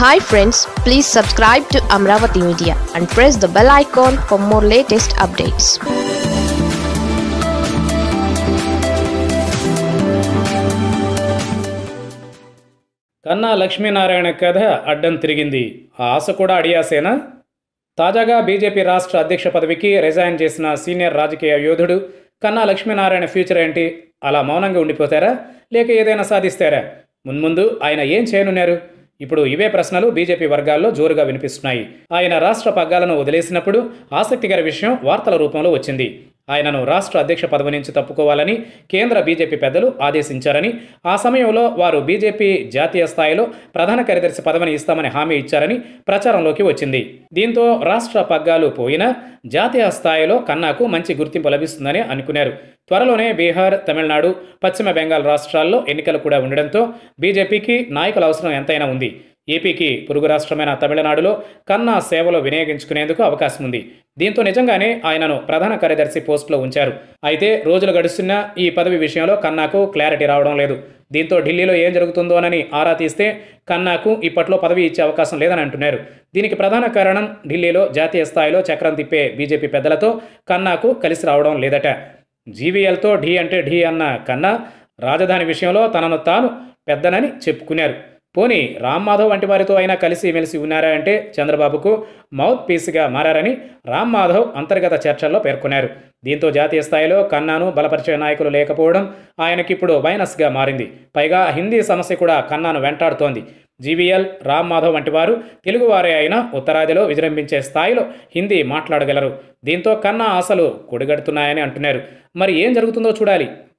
hi friends please subscribe to Amaravati media and press the bell icon for more latest updates Kanna Lakshminarayana కథ అడ్డం తిరిగింది ఆ ఆశ కూడా అడియాసేనా తాజాగా బీజేపీ రాష్ట్ర అధ్యక్ష పదవికి రిజైన్ చేసిన సీనియర్ రాజకీయ యోధుడు కన్నా లక్ష్మీనారాయణ ఫ్యూచర్ ఏంటి అలా మౌనంగా ఉండిపోతారా లేక ఏదైనా సాధిస్తారా మున్ముందు ఆయన ఏం చేయనున్నారు ఇప్పుడు ఇవే ప్రశ్నలు బీజేపీ వర్గాల్లో జోరుగా వినిపిస్తున్నాయి ఆయన రాష్ట్ర పగ్గాలను వదిలేసినప్పుడు ఆసక్తికర విషయం వార్తల రూపంలో వచ్చింది ఆయనను రాష్ట్ర అధ్యక్ష పదవి నుంచి తప్పుకోవాలని కేంద్ర బీజేపీ పెద్దలు ఆదేశించారని ఆ సమయంలో వారు బీజేపీ జాతీయ స్థాయిలో ప్రధాన కార్యదర్శి పదవిని ఇస్తామని హామీ ఇచ్చారని ప్రచారంలోకి వచ్చింది దీంతో రాష్ట్ర పగ్గాలు పోయినా జాతీయ స్థాయిలో కన్నాకు మంచి గుర్తింపు లభిస్తుందని అనుకున్నారు త్వరలోనే బీహార్ తమిళనాడు పశ్చిమ బెంగాల్ రాష్ట్రాల్లో ఎన్నికలు కూడా ఉండడంతో బీజేపీకి నాయకుల అవసరం ఎంతైనా ఉంది ఏపీకి పొరుగు రాష్ట్రమైన తమిళనాడులో కన్నా సేవలు వినియోగించుకునేందుకు అవకాశం ఉంది దీంతో నిజంగానే ఆయనను ప్రధాన కార్యదర్శి పోస్టులో ఉంచారు అయితే రోజులు గడుస్తున్నా ఈ పదవి విషయంలో కన్నాకు క్లారిటీ రావడం లేదు దీంతో ఢిల్లీలో ఏం జరుగుతుందోనని ఆరా తీస్తే కన్నాకు ఇప్పట్లో పదవి ఇచ్చే అవకాశం లేదని అంటున్నారు దీనికి ప్రధాన కారణం ఢిల్లీలో జాతీయ స్థాయిలో చక్రం తిప్పే బీజేపీ పెద్దలతో కన్నాకు కలిసి రావడం లేదట జీవీఎల్తో ఢీ అంటే ఢీ అన్న కన్నా రాజధాని విషయంలో తనను తాను పెద్దనని చెప్పుకున్నారు పోనీ రామ్ మాధవ్ వంటి వారితో అయినా కలిసి మెలిసి ఉన్నారా అంటే చంద్రబాబుకు మౌత్ పీస్గా మారని రామ్ మాధవ్ అంతర్గత చర్చల్లో పేర్కొన్నారు దీంతో జాతీయ స్థాయిలో కన్నాను బలపరిచే నాయకులు లేకపోవడం ఆయనకిప్పుడు మైనస్గా మారింది పైగా హిందీ సమస్య కూడా కన్నాను వెంటాడుతోంది జీవీఎల్ రామ్ మాధవ్ వంటి వారు తెలుగువారే అయినా ఉత్తరాదిలో విజృంభించే స్థాయిలో హిందీ మాట్లాడగలరు దీంతో కన్నా ఆశలు కొడిగడుతున్నాయని అంటున్నారు మరి ఏం జరుగుతుందో చూడాలి